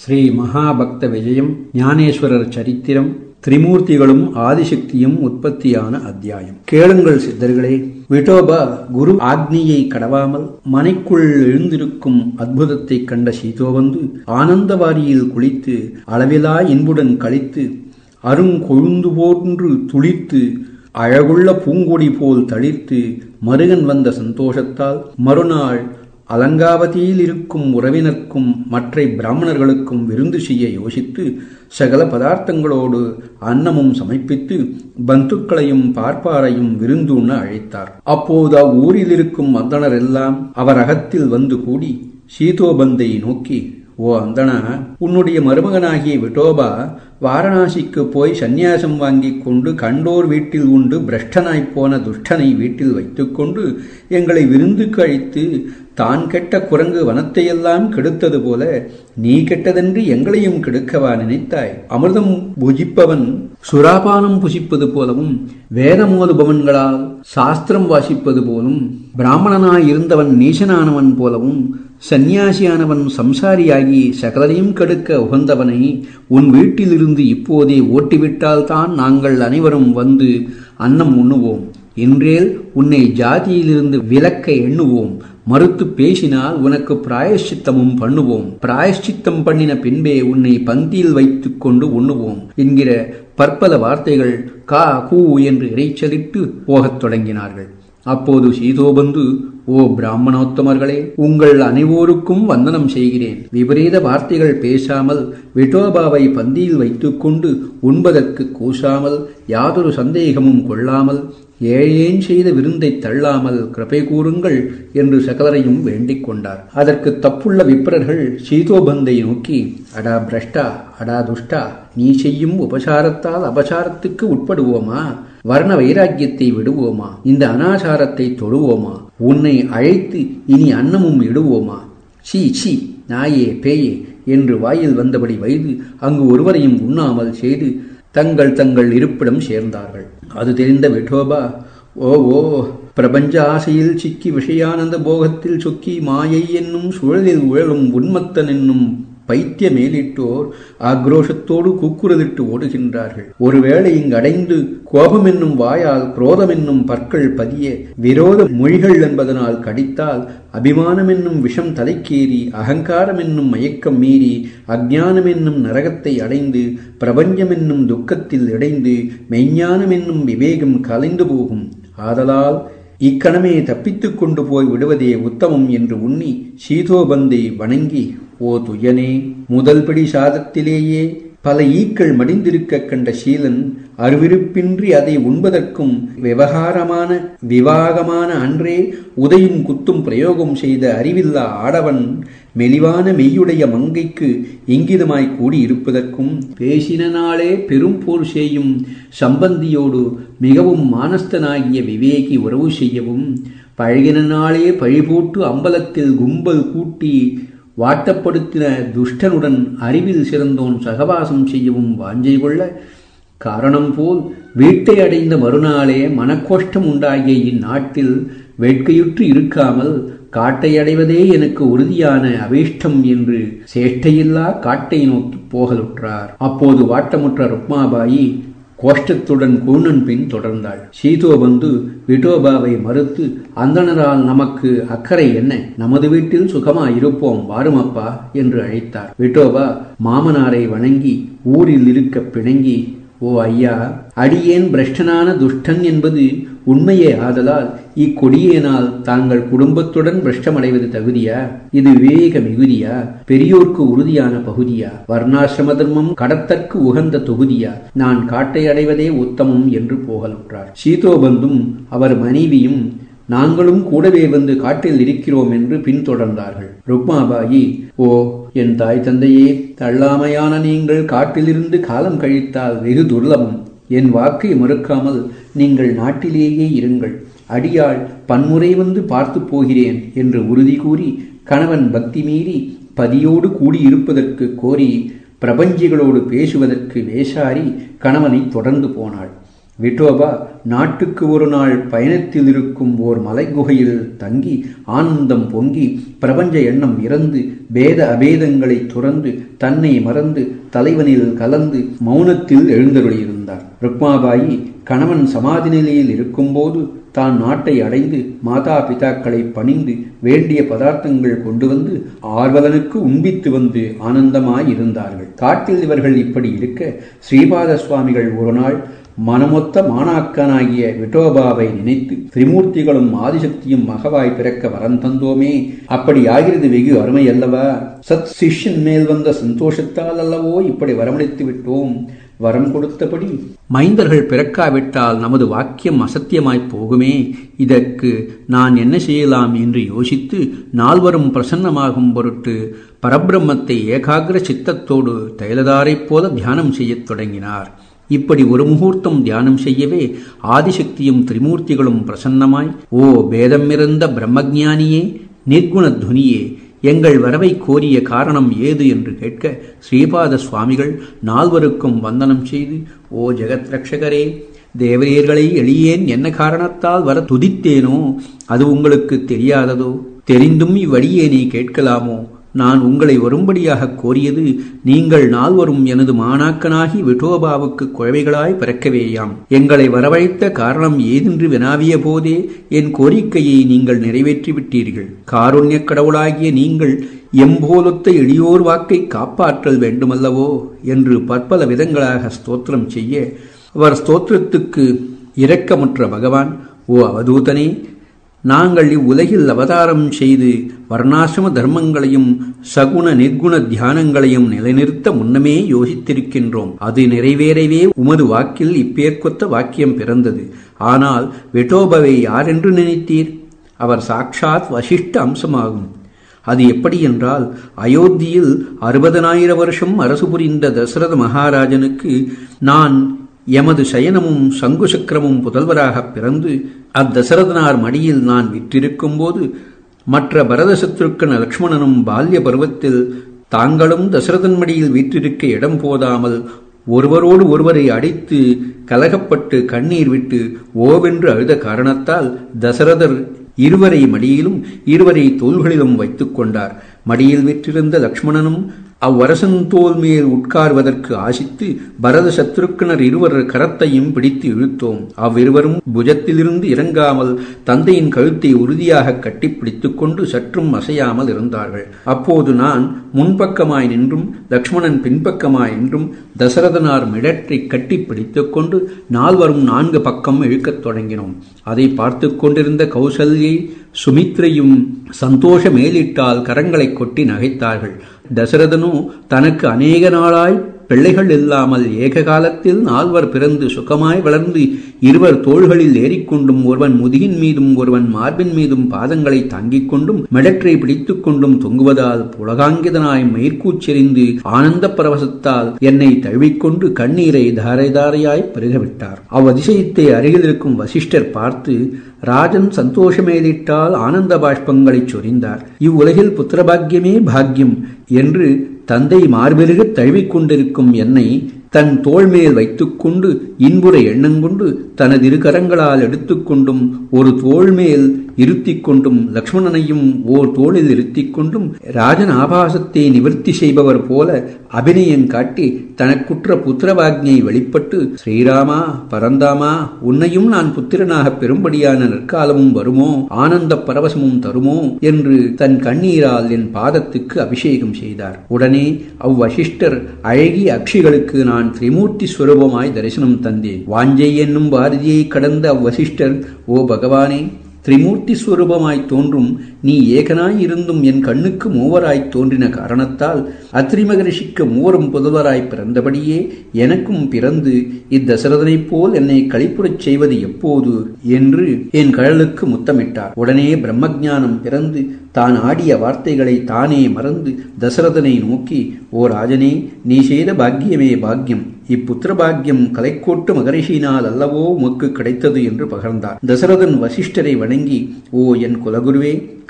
ஸ்ரீ மகாபக்த விஜயம் ஞானேஸ்வரர் சரித்திரம் திரிமூர்த்திகளும் ஆதிசக்தியும் உற்பத்தியான அத்தியாயம் கேளுங்கள் சித்தர்களே விட்டோபா குரு ஆக்னியை கடவாமல் மனைக்குள் எழுந்திருக்கும் அற்புதத்தை கண்ட சீதோவந்து ஆனந்தவாரியில் குளித்து அளவிலா இன்புடன் கழித்து அருங்கொழுந்து போன்று துளித்து அழகுள்ள பூங்கொடி போல் தளிர்த்து மருகன் வந்த சந்தோஷத்தால் மறுநாள் அலங்காவதியில் இருக்கும் உறவினர்க்கும் மற்ற பிராமணர்களுக்கும் விருந்து செய்ய யோசித்து சகல பதார்த்தங்களோடு அன்னமும் சமைப்பித்து பந்துக்களையும் பார்ப்பாரையும் விருந்துண்ண அழைத்தார் அப்போது அவ்வூரில் இருக்கும் அந்தணர் எல்லாம் அவர் அகத்தில் வந்து கூடி சீதோபந்தை நோக்கி ஓ அந்தனா உன்னுடைய மருமகனாகிய விட்டோபா வாரணாசிக்கு போய் சந்நியாசம் வாங்கிக் கொண்டு கண்டோர் வீட்டில் உண்டு பிரஷ்டனாய்ப் போன துஷ்டனை வீட்டில் வைத்துக்கொண்டு எங்களை விருந்துக்கு அழைத்து தான் கெட்ட குரங்கு வனத்தையெல்லாம் கெடுத்தது போல நீ கெட்டதென்று எங்களையும் கெடுக்கவா நினைத்தாய் அமிர்தம் புஜிப்பவன் சுராபானம் புசிப்பது போலவும் வேதமோதுபவன்களால் சாஸ்திரம் வாசிப்பது போலும் பிராமணனாய் இருந்தவன் நீசனானவன் போலவும் சந்நியாசியானவன் சம்சாரியாகி சகலரையும் கெடுக்க உகந்தவனை உன் வீட்டிலிருந்து இப்போதே ஓட்டிவிட்டால்தான் நாங்கள் அனைவரும் வந்து அன்னம் உண்ணுவோம் இன்றேல் உன்னை ஜாதியிலிருந்து விலக்க எண்ணுவோம் மறுத்து பேசினால் உனக்கு பிராயஷ்சித்தமும் பண்ணுவோம் பிராயஷ்சித்தம் பண்ணின பின்பே உன்னை பந்தியில் வைத்துக் கொண்டு உண்ணுவோம் என்கிற பற்பல வார்த்தைகள் கா கூ என்று இறைச்சலிட்டு போகத் தொடங்கினார்கள் அப்போது சீதோபந்து ஓ பிராமணோத்தமர்களே உங்கள் அனைவோருக்கும் வந்தனம் செய்கிறேன் விபரீத வார்த்தைகள் பேசாமல் விட்டோபாவை பந்தியில் வைத்துக்கொண்டு உண்பதற்கு கூசாமல் யாதொரு சந்தேகமும் கொள்ளாமல் ஏழேன் செய்த விருந்தை தள்ளாமல் கிருபை கூறுங்கள் என்று சகலரையும் வேண்டிக் கொண்டார் அதற்கு தப்புள்ள விப்ரர்கள் சீதோபந்தை நோக்கி அடா பிரஷ்டா அடா துஷ்டா நீ செய்யும் உபசாரத்தால் அபசாரத்துக்கு உட்படுவோமா வர்ண வைராக்கியத்தை விடுவோமா இந்த அனாசாரத்தை தொழுவோமா உன்னை அழைத்து இனி அன்னமும் இடுவோமா சீ சீ நாயே பேயே என்று வாயில் வந்தபடி வைது அங்கு ஒருவரையும் உண்ணாமல் செய்து தங்கள் தங்கள் இருப்பிடம் சேர்ந்தார்கள் அது தெரிந்த விட்டோபா ஓ ஓ பிரபஞ்ச ஆசையில் சிக்கி விஷயானந்த போகத்தில் சொக்கி மாயை என்னும் சுழலில் உழலும் உன்மத்தன் என்னும் பைத்திய மேலிட்டோர் ஆக்ரோஷத்தோடு கூக்குரலிட்டு ஓடுகின்றார்கள் ஒருவேளை இங்கு அடைந்து கோபம் என்னும் வாயால் குரோதம் என்னும் பற்கள் பதிய விரோத மொழிகள் என்பதனால் கடித்தால் அபிமானம் என்னும் விஷம் தலைக்கேறி அகங்காரம் என்னும் மயக்கம் மீறி அஜ்ஞானம் என்னும் நரகத்தை அடைந்து பிரபஞ்சம் என்னும் துக்கத்தில் இடைந்து மெய்ஞானம் என்னும் விவேகம் கலைந்து போகும் ஆதலால் இக்கணமே தப்பித்துக் கொண்டு போய் விடுவதே உத்தமம் என்று உண்ணி சீதோபந்தை வணங்கி ஓ துயனே முதல் பிடி சாதத்திலேயே பல ஈக்கள் மடிந்திருக்க கண்ட சீலன் அருவிருப்பின்றி அதை உண்பதற்கும் விவகாரமான விவாகமான அன்றே உதையும் குத்தும் பிரயோகம் செய்த அறிவில்லா ஆடவன் மெலிவான மெய்யுடைய மங்கைக்கு இங்கிதமாய் கூடியிருப்பதற்கும் பேசின நாளே பெரும் போர் செய்யும் சம்பந்தியோடு மிகவும் மானஸ்தனாகிய விவேகி உறவு செய்யவும் பழகின நாளே பழிபோட்டு அம்பலத்தில் கும்பல் கூட்டி வாட்டப்படுத்தின துஷ்டனுடன் அறிவில் சிறந்தோன் சகவாசம் செய்யவும் வாஞ்சை கொள்ள காரணம் போல் வீட்டை அடைந்த மறுநாளே மனக்கோஷ்டம் உண்டாகிய இந்நாட்டில் வேட்கையுற்று இருக்காமல் காட்டை அடைவதே எனக்கு உறுதியான அபீஷ்டம் என்று சேஷ்டையில்லா காட்டை நோக்கி போகலுற்றார் அப்போது வாட்டமுற்ற ருக்மாபாயி கோஷ்டத்துடன் கூணன் பின் தொடர்ந்தாள் சீதோபந்து விட்டோபாவை மறுத்து அந்தணரால் நமக்கு அக்கறை என்ன நமது வீட்டில் சுகமா இருப்போம் வாருமப்பா என்று அழைத்தார் விட்டோபா மாமனாரை வணங்கி ஊரில் இருக்க பிணங்கி ஓ ஐயா அடியேன் பிரஷ்டனான துஷ்டன் என்பது உண்மையே ஆதலால் இக்கொடியேனால் தாங்கள் குடும்பத்துடன் பிரஷ்டமடைவது தகுதியா இது விவேக மிகுதியா பெரியோர்க்கு உறுதியான பகுதியா வர்ணாசிரம தர்மம் கடத்தற்கு உகந்த தொகுதியா நான் காட்டை அடைவதே உத்தமம் என்று போகலுற்றார் சீதோபந்தும் அவர் மனைவியும் நாங்களும் கூடவே வந்து காட்டில் இருக்கிறோம் என்று பின்தொடர்ந்தார்கள் ருக்மாபாயி ஓ என் தாய் தந்தையே தள்ளாமையான நீங்கள் காட்டிலிருந்து காலம் கழித்தால் வெகு துர்லபம் என் வாக்கை மறுக்காமல் நீங்கள் நாட்டிலேயே இருங்கள் அடியாள் பன்முறை வந்து பார்த்து போகிறேன் என்று உறுதி கூறி கணவன் பக்தி மீறி பதியோடு கூடியிருப்பதற்கு கோரி பிரபஞ்சிகளோடு பேசுவதற்கு வேஷாரி கணவனை தொடர்ந்து போனாள் விட்டோபா நாட்டுக்கு ஒரு நாள் பயணத்தில் இருக்கும் ஓர் மலைக்குகையில் தங்கி ஆனந்தம் பொங்கி பிரபஞ்ச எண்ணம் இறந்து பேத அபேதங்களை துறந்து தன்னை மறந்து தலைவனில் கலந்து மௌனத்தில் எழுந்தருளியிருந்தார் ருக்மாபாயி கணவன் சமாதி நிலையில் இருக்கும்போது தான் நாட்டை அடைந்து மாதா பிதாக்களை பணிந்து வேண்டிய பதார்த்தங்கள் கொண்டு வந்து ஆர்வலனுக்கு உண்பித்து வந்து ஆனந்தமாய் இருந்தார்கள் காட்டில் இவர்கள் இப்படி இருக்க ஸ்ரீபாத சுவாமிகள் ஒரு நாள் மனமொத்த மாணாக்கனாகிய விட்டோபாவை நினைத்து திரிமூர்த்திகளும் ஆதிசக்தியும் மகவாய் பிறக்க வரம் தந்தோமே அப்படி ஆகிறது வெகு அருமை அல்லவா சத் சிஷ்யன் மேல் வந்த சந்தோஷத்தால் அல்லவோ இப்படி வரமளித்து விட்டோம் வரம் கொடுத்தபடி மைந்தர்கள் பிறக்காவிட்டால் நமது வாக்கியம் அசத்தியமாய்ப் போகுமே இதற்கு நான் என்ன செய்யலாம் என்று யோசித்து நால்வரும் பிரசன்னமாகும் பொருட்டு பரபிரம்மத்தை ஏகாகிர சித்தத்தோடு தைலதாரைப் போல தியானம் செய்யத் தொடங்கினார் இப்படி ஒரு முகூர்த்தம் தியானம் செய்யவே ஆதிசக்தியும் திரிமூர்த்திகளும் பிரசன்னமாய் ஓ பேதமிருந்த பிரம்மஜானியே நிர்குணத்வனியே எங்கள் வரவை கோரிய காரணம் ஏது என்று கேட்க ஸ்ரீபாத சுவாமிகள் நால்வருக்கும் வந்தனம் செய்து ஓ ஜெகத் ரட்சகரே தேவரீர்களை எளியேன் என்ன காரணத்தால் வர துதித்தேனோ அது உங்களுக்கு தெரியாததோ தெரிந்தும் இவ்வழியே நீ கேட்கலாமோ நான் உங்களை வரும்படியாக கோரியது நீங்கள் நால்வரும் எனது மாணாக்கனாகி விட்டோபாவுக்கு குழவைகளாய் பிறக்கவேயாம் எங்களை வரவழைத்த காரணம் ஏதென்று வினாவிய போதே என் கோரிக்கையை நீங்கள் நிறைவேற்றி விட்டீர்கள் காருண்யக் கடவுளாகிய நீங்கள் எம்போலொத்த எளியோர் வாக்கை காப்பாற்றல் வேண்டுமல்லவோ என்று பற்பல விதங்களாக ஸ்தோத்திரம் செய்ய அவர் ஸ்தோத்திரத்துக்கு இரக்கமுற்ற பகவான் ஓ அவதூதனே நாங்கள் இவ்வுலகில் அவதாரம் செய்து வர்ணாசிரம தர்மங்களையும் சகுண நிர்குண தியானங்களையும் நிலைநிறுத்த முன்னமே யோசித்திருக்கின்றோம் அது நிறைவேறவே உமது வாக்கில் இப்பேற்கொத்த வாக்கியம் பிறந்தது ஆனால் விட்டோபவை யாரென்று நினைத்தீர் அவர் சாட்சாத் வசிஷ்ட அம்சமாகும் அது எப்படி என்றால் அயோத்தியில் அறுபதனாயிர வருஷம் அரசு புரிந்த தசரத மகாராஜனுக்கு நான் எமது சயனமும் சங்கு சக்கரமும் புதல்வராகப் பிறந்து அத்தசரதனார் மடியில் நான் விற்றிருக்கும் போது மற்ற பரத சத்ருக்கன் லக்ஷ்மணனும் பால்ய பருவத்தில் தாங்களும் தசரதன் மடியில் வீற்றிருக்க இடம் போதாமல் ஒருவரோடு ஒருவரை அடித்து கலகப்பட்டு கண்ணீர் விட்டு ஓவென்று அழுத காரணத்தால் தசரதர் இருவரை மடியிலும் இருவரை தோள்களிலும் வைத்துக் கொண்டார் மடியில் விற்றிருந்த லக்ஷ்மணனும் அவ்வரசன் தோல் மேல் உட்கார்வதற்கு ஆசித்து பரத சத்ருக்கனர் இருவர் கரத்தையும் பிடித்து இழுத்தோம் அவ்விருவரும் புஜத்திலிருந்து இறங்காமல் தந்தையின் கழுத்தை உறுதியாக கட்டிப்பிடித்துக் கொண்டு சற்றும் அசையாமல் இருந்தார்கள் அப்போது நான் முன்பக்கமாய் நின்றும் லக்ஷ்மணன் பின்பக்கமாய் நின்றும் தசரதனார் மிடற்றை கட்டி பிடித்துக் கொண்டு நால்வரும் நான்கு பக்கம் இழுக்கத் தொடங்கினோம் அதை பார்த்து கொண்டிருந்த கௌசல்யை சுமித்ரையும் சந்தோஷ மேலிட்டால் கரங்களை கொட்டி நகைத்தார்கள் தசரதனோ தனக்கு அநேக நாளாய் பிள்ளைகள் இல்லாமல் ஏக காலத்தில் நால்வர் பிறந்து சுகமாய் வளர்ந்து இருவர் தோள்களில் ஏறிக்கொண்டும் ஒருவன் முதுகின் மீதும் ஒருவன் மார்பின் மீதும் பாதங்களை தாங்கிக் கொண்டும் மெடற்றை பிடித்துக் கொண்டும் தொங்குவதால் புலகாங்கிதனாய் மயிர்கூச்செறிந்து ஆனந்த பரவசத்தால் என்னை தழுவிக்கொண்டு கண்ணீரை தாரை தாரையாய் பெருகவிட்டார் அவ்வதிசயத்தை அருகில் இருக்கும் வசிஷ்டர் பார்த்து ராஜன் சந்தோஷமேலிட்டால் ஆனந்த பாஷ்பங்களைச் சொரிந்தார் இவ்வுலகில் புத்திரபாக்கியமே பாக்கியம் என்று தந்தை மார்பெருகத் தழுவிக்கொண்டிருக்கும் என்னை தன் தோள் மேல் வைத்துக்கொண்டு இன்புற எண்ணங்கொண்டு தனது இரு கரங்களால் எடுத்துக்கொண்டும் ஒரு தோள் மேல் இருத்திக் கொண்டும் லக்ஷ்மணனையும் ஓர் தோளில் இருத்திக் கொண்டும் ராஜன் ஆபாசத்தை நிவர்த்தி செய்பவர் போல அபிநயம் காட்டி தனக்குற்ற புத்திரவாக்ஞை வெளிப்பட்டு ஸ்ரீராமா பரந்தாமா உன்னையும் நான் புத்திரனாக பெரும்படியான நற்காலமும் வருமோ ஆனந்த பரவசமும் தருமோ என்று தன் கண்ணீரால் என் பாதத்துக்கு அபிஷேகம் செய்தார் உடனே அவ்வசிஷ்டர் அழகிய அக்ஷிகளுக்கு நான் திரிமூர்த்தி ஸ்வரூபமாய் தரிசனம் தந்தேன் வாஞ்சை என்னும் பாரதியை கடந்த அவ்வசிஷ்டர் ஓ பகவானே திரிமூர்த்தி ஸ்வரூபமாய் தோன்றும் நீ ஏகனாய் இருந்தும் என் கண்ணுக்கு மூவராய் தோன்றின காரணத்தால் அத்ரி மகரிஷிக்கு மூவரும் புதல்வராய் பிறந்தபடியே எனக்கும் பிறந்து இத்தசரதனைப் போல் என்னை கழிப்புறச் செய்வது எப்போது என்று என் கழலுக்கு முத்தமிட்டார் உடனே பிரம்மஜானம் பிறந்து தான் ஆடிய வார்த்தைகளை தானே மறந்து தசரதனை நோக்கி ஓ ராஜனே நீ செய்த பாக்கியமே பாக்கியம் இப்புத்திர பாக்கியம் கலைக்கோட்டு மகரிஷியினால் அல்லவோ உமக்கு கிடைத்தது என்று பகர்ந்தார் தசரதன் வசிஷ்டரை வணங்கி ஓ என் குலகுருவே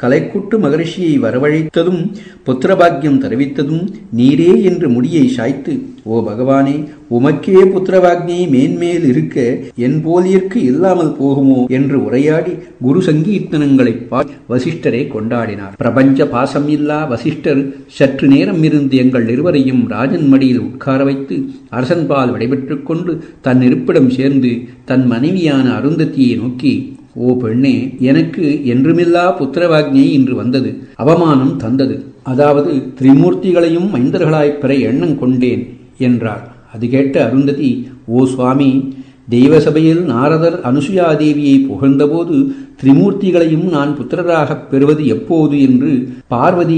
கலைக்குட்டு மகரிஷியை வரவழைத்ததும் புத்திரபாக்கியம் தருவித்ததும் நீரே என்று முடியை சாய்த்து ஓ பகவானே உமக்கே புத்திரபாக்னியை மேன்மேல் இருக்க என் போலியற்கு இல்லாமல் போகுமோ என்று உரையாடி குரு சங்கீர்த்தனங்களை பார்த்து வசிஷ்டரை கொண்டாடினார் பிரபஞ்ச பாசம் இல்லா வசிஷ்டர் சற்று நேரம் இருந்து எங்கள் இருவரையும் ராஜன் மடியில் உட்கார வைத்து அரசன்பால் விடைபெற்றுக் கொண்டு தன் இருப்பிடம் சேர்ந்து தன் மனைவியான அருந்ததியை நோக்கி ஓ பெண்ணே எனக்கு என்றுமில்லா புத்திரவாக்ஞை இன்று வந்தது அவமானம் தந்தது அதாவது திரிமூர்த்திகளையும் மைந்தர்களாய்ப் பெற எண்ணம் கொண்டேன் என்றார் அது கேட்ட அருந்ததி ஓ சுவாமி தெய்வசபையில் நாரதர் அனுசுயாதேவியை புகழ்ந்தபோது திரிமூர்த்திகளையும் நான் புத்திரராகப் பெறுவது எப்போது என்று பார்வதி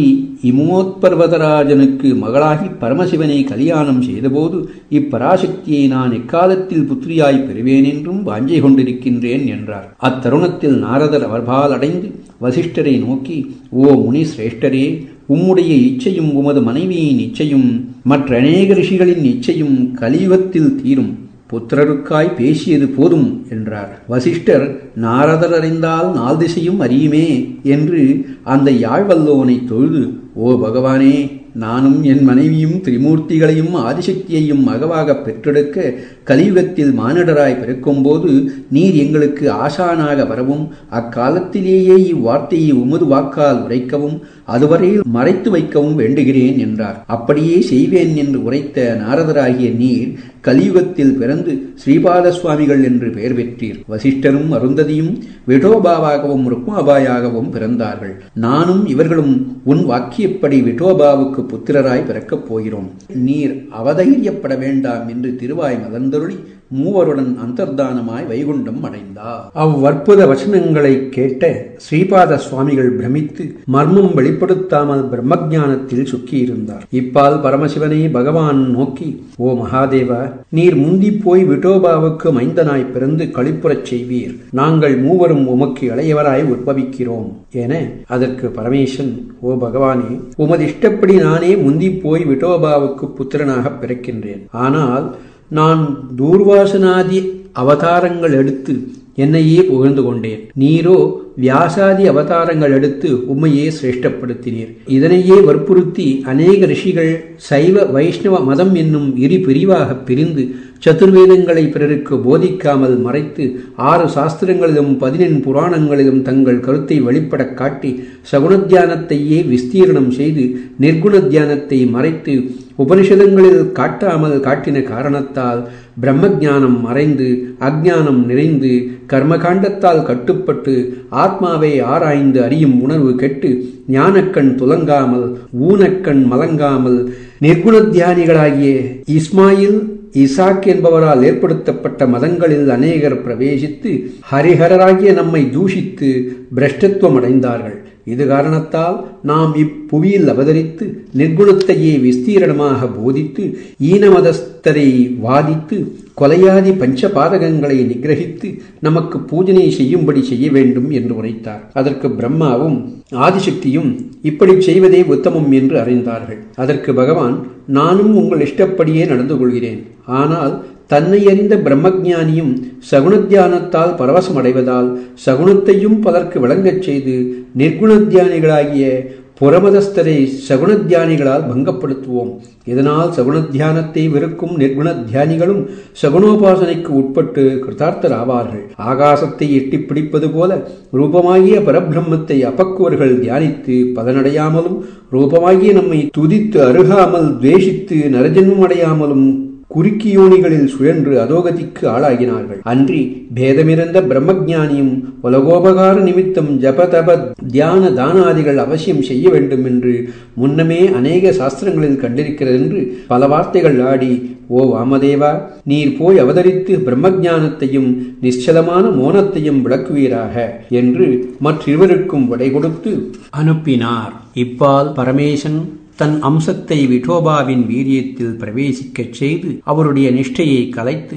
இமோத்பர்வதராஜனுக்கு மகளாகி பரமசிவனை கல்யாணம் செய்தபோது இப்பராசக்தியை நான் எக்காலத்தில் புத்திரியாய் பெறுவேன் என்றும் வாஞ்சை கொண்டிருக்கின்றேன் என்றார் அத்தருணத்தில் நாரதர் அவர்பால் அடைந்து வசிஷ்டரை நோக்கி ஓ முனி சிரேஷ்டரே உம்முடைய இச்சையும் உமது மனைவியின் இச்சையும் மற்ற அநேக ரிஷிகளின் இச்சையும் கலியுகத்தில் தீரும் புத்திரருக்காய் பேசியது போதும் என்றார் வசிஷ்டர் நாரதர் அறிந்தால் நாள் திசையும் அறியுமே என்று அந்த யாழ்வல்லோனை தொழுது ஓ பகவானே நானும் என் மனைவியும் திரிமூர்த்திகளையும் ஆதிசக்தியையும் மகவாக பெற்றெடுக்க கலியுகத்தில் மானிடராய் பிறக்கும்போது நீர் எங்களுக்கு ஆசானாக வரவும் அக்காலத்திலேயே இவ்வார்த்தையை உமது வாக்கால் உரைக்கவும் அதுவரையில் மறைத்து வைக்கவும் வேண்டுகிறேன் என்றார் அப்படியே செய்வேன் என்று உரைத்த நாரதராகிய நீர் கலியுகத்தில் பிறந்து ஸ்ரீபாத சுவாமிகள் என்று பெயர் பெற்றீர் வசிஷ்டரும் அருந்ததியும் விட்டோபாவாகவும் ருக்மாபாயாகவும் பிறந்தார்கள் நானும் இவர்களும் உன் வாக்கியப்படி விட்டோபாவுக்கு புத்திரராய் பிறக்கப் போகிறோம் நீர் அவதைரியப்பட வேண்டாம் என்று திருவாய் மலர்ந்தருளி மூவருடன் அந்தர்தானமாய் வைகுண்டம் அடைந்தார் அவ்வற்புத வசனங்களை கேட்ட ஸ்ரீபாத சுவாமிகள் பிரமித்து மர்மம் வெளிப்படுத்தாமல் பிரம்மஜானத்தில் சுக்கியிருந்தார் இப்பால் பரமசிவனை பகவான் நோக்கி ஓ மகாதேவா நீர் முந்தி போய் விட்டோபாவுக்கு மைந்தனாய் பிறந்து கழிப்புறச் செய்வீர் நாங்கள் மூவரும் உமக்கு இளையவராய் உற்பவிக்கிறோம் என அதற்கு பரமேசன் ஓ பகவானே உமது இஷ்டப்படி நானே முந்தி போய் விட்டோபாவுக்கு புத்திரனாக பிறக்கின்றேன் ஆனால் நான் தூர்வாசனாதி அவதாரங்கள் எடுத்து என்னையே புகழ்ந்து கொண்டேன் நீரோ வியாசாதி அவதாரங்கள் எடுத்து உம்மையே சிரேஷ்டப்படுத்தினீர் இதனையே வற்புறுத்தி அநேக ரிஷிகள் சைவ வைஷ்ணவ மதம் என்னும் இரு பிரிவாக பிரிந்து சதுர்வேதங்களை பிறருக்கு போதிக்காமல் மறைத்து ஆறு சாஸ்திரங்களிலும் பதினெண் புராணங்களிலும் தங்கள் கருத்தை வெளிப்பட காட்டி சகுணத்தியானத்தையே விஸ்தீரணம் செய்து நிர்குண தியானத்தை மறைத்து உபனிஷதங்களில் காட்டாமல் காட்டின காரணத்தால் பிரம்மஜானம் மறைந்து அஜானம் நிறைந்து கர்மகாண்டத்தால் கட்டுப்பட்டு ஆத்மாவை ஆராய்ந்து அறியும் உணர்வு கெட்டு ஞானக்கண் துலங்காமல் ஊனக்கண் மலங்காமல் நிர்குண தியானிகளாகிய இஸ்மாயில் இசாக் என்பவரால் ஏற்படுத்தப்பட்ட மதங்களில் அநேகர் பிரவேசித்து ஹரிஹரராகிய நம்மை தூஷித்து பிரஷ்டத்துவம் அடைந்தார்கள் இது காரணத்தால் நாம் இப்புவியில் அவதரித்து நிர்குணத்தையே விஸ்தீரணமாக போதித்து ஈனமதஸ்தரை வாதித்து கொலையாதி பஞ்சபாதகங்களை நிகிரகித்து நமக்கு பூஜனை செய்யும்படி செய்ய வேண்டும் என்று உரைத்தார் அதற்கு பிரம்மாவும் ஆதிசக்தியும் இப்படி செய்வதே உத்தமம் என்று அறிந்தார்கள் அதற்கு பகவான் நானும் உங்கள் இஷ்டப்படியே நடந்து கொள்கிறேன் ஆனால் தன்னை அறிந்த பிரம்மஜானியும் சகுணத்தியானத்தால் பரவசமடைவதால் சகுணத்தையும் பலருக்கு விளங்கச் செய்து நிர்குணத்தியானிகளாகிய புறமதஸ்தரை சகுணத்தியானிகளால் பங்கப்படுத்துவோம் இதனால் சகுணத்தியானத்தை வெறுக்கும் நிர்குண தியானிகளும் சகுணோபாசனைக்கு உட்பட்டு கிருதார்த்தர் ஆவார்கள் ஆகாசத்தை எட்டி பிடிப்பது போல ரூபமாகிய பரபிரம்மத்தை அபக்குவர்கள் தியானித்து பலனடையாமலும் ரூபமாகிய நம்மை துதித்து அருகாமல் துவேஷித்து நரஜன்மம் அடையாமலும் குறுக்கியோனிகளில் சுழன்று அதோகதிக்கு ஆளாகினார்கள் அன்றி பேதமிருந்த பிரம்மஜானியும் உலகோபகார நிமித்தம் ஜப தப தியான தானாதிகள் அவசியம் செய்ய வேண்டும் என்று முன்னமே அநேக சாஸ்திரங்களில் கண்டிருக்கிறது என்று பல வார்த்தைகள் ஆடி ஓ வாமதேவா நீர் போய் அவதரித்து பிரம்மஜானத்தையும் நிச்சலமான மோனத்தையும் விளக்குவீராக என்று மற்றிருவருக்கும் விடை கொடுத்து அனுப்பினார் இப்பால் பரமேசன் தன் அம்சத்தை விட்டோபாவின் வீரியத்தில் பிரவேசிக்கச் செய்து அவருடைய நிஷ்டையை கலைத்து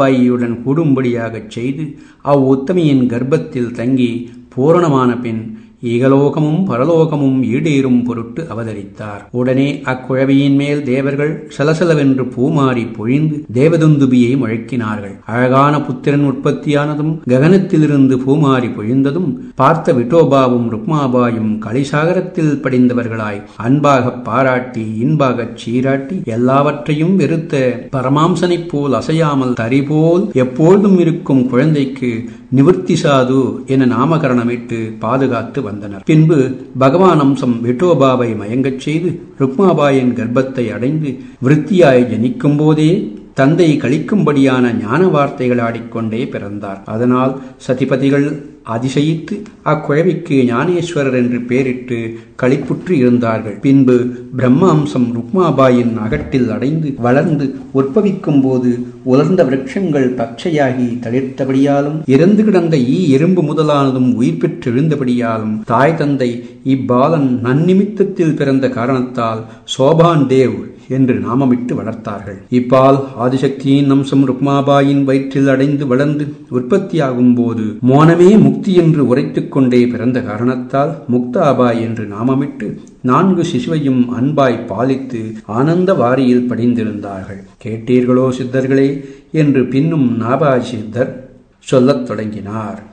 ருக்மாபாயியுடன் கூடும்படியாகச் செய்து அவ்வுத்தமியின் கர்ப்பத்தில் தங்கி பூரணமான பின் ஈகலோகமும் பரலோகமும் ஈடேறும் பொருட்டு அவதரித்தார் உடனே அக்குழவியின் மேல் தேவர்கள் சலசலவென்று பூமாரி பொழிந்து தேவதுந்துபியை முழக்கினார்கள் அழகான புத்திரன் உற்பத்தியானதும் ககனத்திலிருந்து பூமாரி பொழிந்ததும் பார்த்த விட்டோபாவும் ருக்மாபாயும் களிசாகரத்தில் படிந்தவர்களாய் அன்பாகப் பாராட்டி இன்பாகச் சீராட்டி எல்லாவற்றையும் வெறுத்த பரமாம்சனைப் போல் அசையாமல் தரிபோல் எப்பொழுதும் இருக்கும் குழந்தைக்கு நிவர்த்தி சாது என நாமகரணமிட்டு பாதுகாத்து வந்தனர் பின்பு பகவான் அம்சம் விட்டோபாவை மயங்கச் செய்து ருக்மாபாயின் கர்ப்பத்தை அடைந்து விருத்தியாய் ஜனிக்கும் போதே தந்தை கழிக்கும்படியான ஞான வார்த்தைகள் ஆடிக்கொண்டே பிறந்தார் அதனால் சதிபதிகள் அதிசயித்து அக்குழவிக்கு ஞானேஸ்வரர் என்று பெயரிட்டு களிப்புற்று இருந்தார்கள் பின்பு பிரம்மாம்சம் ருக்மாபாயின் அகட்டில் அடைந்து வளர்ந்து உற்பவிக்கும் போது உலர்ந்த விரட்சங்கள் பச்சையாகி தளிர்த்தபடியாலும் இறந்து கிடந்த ஈ எறும்பு முதலானதும் உயிர் பெற்றெழுந்தபடியாலும் தாய் தந்தை இப்பாலன் நன்னிமித்தத்தில் பிறந்த காரணத்தால் சோபான் தேவ் என்று நாமமிட்டு வளர்த்தார்கள் இப்பால் ஆதிசக்தியின் அம்சம் ருக்மாபாயின் வயிற்றில் அடைந்து வளர்ந்து உற்பத்தியாகும் போது மோனமே முக்தி என்று உரைத்துக் கொண்டே பிறந்த காரணத்தால் முக்தாபாய் என்று நாமமிட்டு நான்கு சிசுவையும் அன்பாய் பாலித்து ஆனந்த வாரியில் படிந்திருந்தார்கள் கேட்டீர்களோ சித்தர்களே என்று பின்னும் நாபாய் சித்தர் சொல்லத் தொடங்கினார்